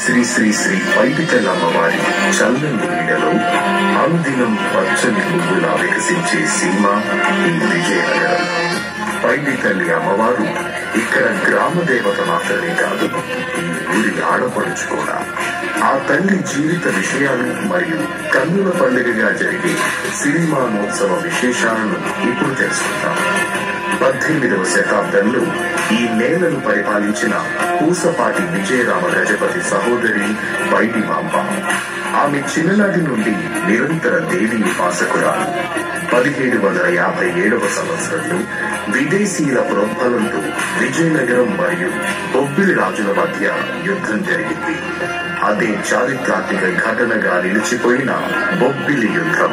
శ్రీ శ్రీ శ్రీ పైడితల్లి అమ్మవారి చల్లని నీడలో అనుదినం పచ్చని పువ్వులా వికసించే సీమ ఈ విజయనగరం పైడి తల్లి అమ్మవారు ఇక్కడ గ్రామ దేవత మాత్రమే కాదు ఈ ఊరి ఆడపడుచు కూడా ఆ తల్లి జీవిత విషయాలు మరియు కన్నుల పండుగగా జరిగే సినిమానోత్సవ విశేషాలను ఇప్పుడు తెలుసుకుందాం పద్దెనిమిదవ శతాబ్దంలో ఈ నేలను పరిపాలించిన పూసపాటి విజయరామ గజపతి సహోదరి బైటి మాంబ ఆమె చిన్ననాటి నుండి నిరంతర దేవి ఉపాసకురాలు పదిహేడు వందల యాభై ఏడవ సంవత్సరంలో విదేశీయుల ప్రోద్బలంతో విజయనగరం మరియు బొబ్బిలి రాజుల మధ్య యుద్ధం జరిగింది అదే చారిత్రాత్మక ఘటనగా నిలిచిపోయిన బొబ్బిలి యుద్ధం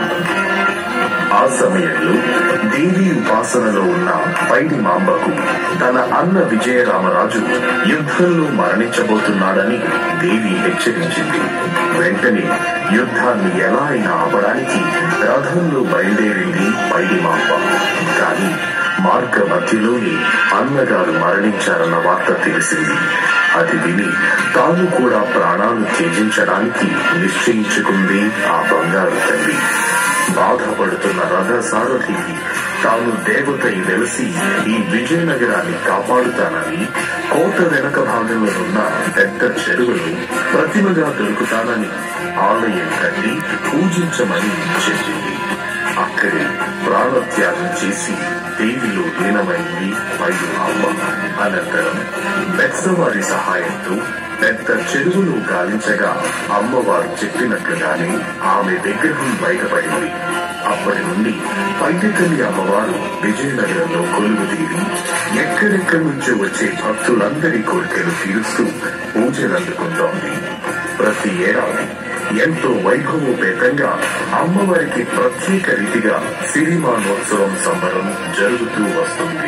ఆ సమయంలో దేవి ఉపాసనలో ఉన్న పైడి మాంబకు తన అన్న విజయరామరాజు యుద్ధంలో మరణించబోతున్నాడని దేవి హెచ్చరించింది వెంటనే యుద్ధాన్ని ఎలా అయినా ఆపడానికి రథంలో బయలుదేరింది పైడి మాంబ కానీ మార్గ మధ్యలోనే అన్నగారు మరణించారన్న వార్త తెలిసింది అది విని తాను కూడా ప్రాణాలు త్యజించడానికి నిశ్చయించుకుంది ఆ బంగారు తల్లి బాధపడుతున్న రథ సారథికి తాను దేవతై వెలసి ఈ విజయనగరాన్ని కాపాడుతానని కోట వెనక భాగంలో ఉన్న పెద్ద చెరువును ప్రతిమగా దొరుకుతానని ఆలయం కట్టి పూజించమని చెప్పింది అక్కడే ప్రాణత్యాగం చేసి దేవిలో లీనమైంది పైరు అమ్మ అనంతరం బెత్సవారి సహాయంతో పెద్ద చెరువును గాలించగా అమ్మవారు చెప్పినట్లుగానే ఆమె విగ్రహం బయటపడింది అప్పటి నుండి పైటకల్లి అమ్మవారు విజయనగరంలో కొలువు తీరి ఎక్కడెక్కడి నుంచో వచ్చే భక్తులందరి కోరికలు తీరుస్తూ పూజలు అందుకుంటోంది ప్రతి ఏడాది ఎంతో వైభవోపేతంగా అమ్మవారికి ప్రత్యేక రీతిగా సిరిమానోత్సవం సంబరం జరుగుతూ వస్తుంది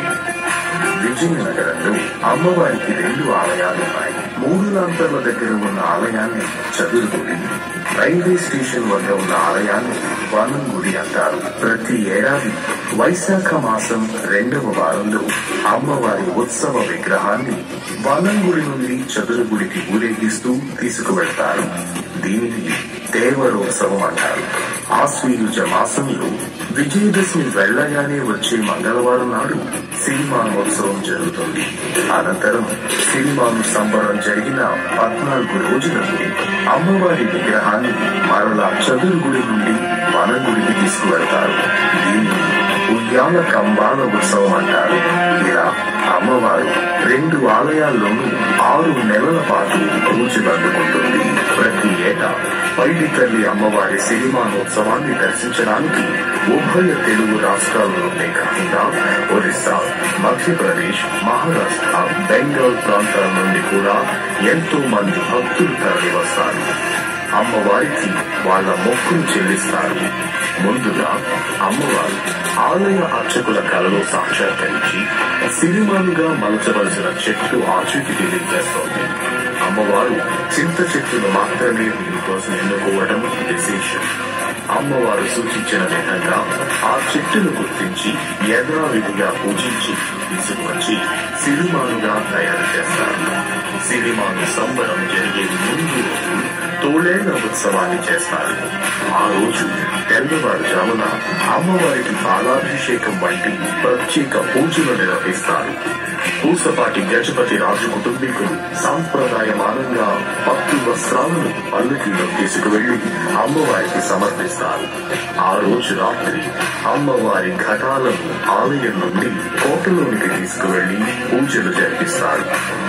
విజయనగరంలో అమ్మవారికి రెండు ఆలయాలున్నాయి మూడు లాంతర్ల దగ్గర ఉన్న ఆలయాన్ని చదురుగుడి రైల్వే స్టేషన్ వద్ద ఉన్న ఆలయాన్ని వనం గుడి అంటారు ప్రతి ఏడాది వైశాఖ మాసం రెండవ వారంలో అమ్మవారి ఉత్సవ విగ్రహాన్ని వనంగుడి నుండి చదురుగుడికి ఊరేగిస్తూ తీసుకువెళ్తారు దీనిని దేవరోత్సవం అంటారు ఆశ్వీయుజ మాసంలో విజయదశమి వెళ్లగానే వచ్చే మంగళవారం నాడు సినిమానోత్సవం జరుగుతుంది అనంతరం సినిమాను సంబరం జరిగిన పద్నాలుగు రోజులకు అమ్మవారి విగ్రహాన్ని మరలా చదురుగుడి నుండి వనగుడికి తీసుకువెళ్తారు దీన్ని ఉయ్యాల కంబాల ఉత్సవం అంటారు ఇలా అమ్మవారు రెండు ఆలయాల్లోనూ ఆరు నెలల పాటు పూజలు అందుకుంటుంది ప్రతి ఏటా పైడి తల్లి అమ్మవారి సినిమానోత్సవాన్ని దర్శించడానికి ఉభయ తెలుగు రాష్ట్రాల్లోనే కాకుండా ఒరిస్సా మధ్యప్రదేశ్ మహారాష్ట్ర బెంగాల్ ప్రాంతాల నుండి కూడా ఎంతో మంది భక్తులు తరలి వస్తారు అమ్మవారికి వాళ్ళ మొక్కులు చెల్లిస్తారు ముందుగా అమ్మవారు ఆలయ అర్చకుల కలలో సాక్షాత్కరించి సినిమాలుగా మలచవలసిన చెట్టు ఆచూకి తెలియజేస్తోంది అమ్మవారు చింత చెట్టును మాత్రమే దీనికోసం ఎన్నుకోవడం విశేషం అమ్మవారు సూచించిన విధంగా ఆ చెట్టును గుర్తించి యథావిధిగా పూజించి తీసుకువచ్చి సిరిమానుగా తయారు చేస్తారు సిరిమాను సంబరం జరిగే ముందు రోజు తోళేళ్ల ఉత్సవాన్ని చేస్తారు ఆ రోజు తెల్లవారుజామున అమ్మవారికి పాలాభిషేకం వంటి ప్రత్యేక పూజలు నిర్వహిస్తారు పూసపాటి గజపతి రాజు కుటుంబీకులు సాంప్రదాయమానంగా పట్టు వస్త్రాలను పల్లకిలో తీసుకువెళ్లి అమ్మవారికి సమర్పిస్తారు ఆ రోజు రాత్రి అమ్మవారి ఘటాలను ఆలయం నుండి కోటలోనికి తీసుకువెళ్లి పూజలు జరిపిస్తారు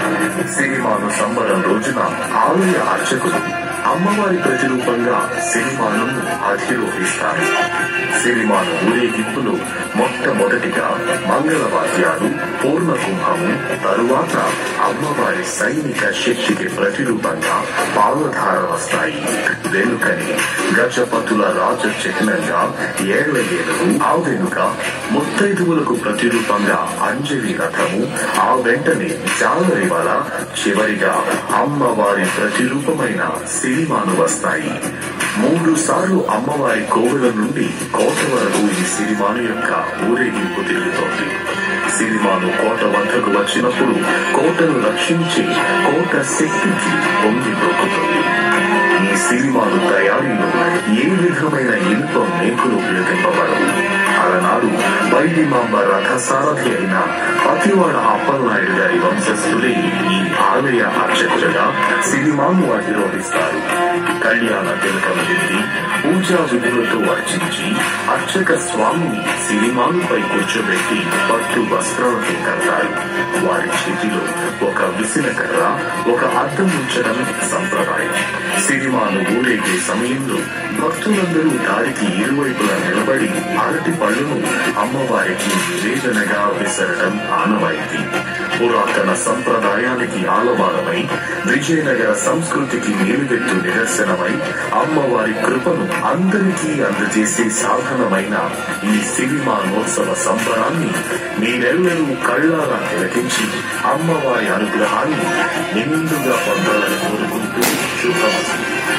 సినిమాను సంబరం రోజున ఆలయ అర్చకులు అమ్మవారి ప్రతిరూపంగా సినిమాను అధిరోహిస్తారు సినిమాను ఊరేగింపులో మొట్టమొదటిగా మంగళవాద్యాలు పూర్ణ కుంభము తరువాత అమ్మవారి సైనిక శక్తికి ప్రతిరూపంగా పాలధార వస్తాయి వెనుకని గజపతుల రాజ చిహ్నంగా ఏళ్ల ఏనుగు ఆ వెనుక ముత్తైదువులకు ప్రతిరూపంగా అంజలి రథము ఆ వెంటనే జాలరి వల చివరిగా అమ్మవారి ప్రతిరూపమైన సిరిమాను వస్తాయి మూడు సార్లు అమ్మవారి కోవెల నుండి కోట వరకు ఈ సిరిమాను యొక్క ఊరేగింపు తిరుగుతోంది సిరిమాను కోట వద్దకు వచ్చినప్పుడు కోటను రక్షించి కోట శక్తికి పొంగి దొక్కుతుంది సినిమాలు తయారీలో ఏ విధమైన ఇనుప మేకులు ఉపయోగింపబడవు అలనాడు బయటి మాంబ రథసారథి అయిన పతివాడ అప్పలనాయుడు గారి వంశస్థులే ఈ ఆలయ అర్చకులుగా సినిమాను అధిరోహిస్తారు కళ్యాణ తిలకం దిద్ది పూజా విధులతో అర్చించి అర్చక స్వామిని సినిమాలపై కూర్చోబెట్టి పట్టు వస్త్రాలతో కడతారు వారి చేతిలో ఒక విసినకర్ర ఒక అద్దం ఉంచడం సంప్రదాయం సినిమాను ఊరేగే సమయంలో భక్తులందరూ దారికి ఇరువైపులా నిలబడి అరటి పళ్ళును అమ్మవారికి నివేదనగా విసరడం ఆనవాయితీ పురాతన సంప్రదాయానికి ఆలవాలమై విజయనగర సంస్కృతికి నిలువెత్తు నిదర్శనమై అమ్మవారి కృపను అందరికీ అందజేసే సాధనమైన ఈ సినిమానోత్సవ సంబరాన్ని మీరెల్లరూ కళ్ళారా తిలకించి అమ్మవారి అనుగ్రహాన్ని నిండుగా పొందాలని కోరుకుంటూ శుభమస్తు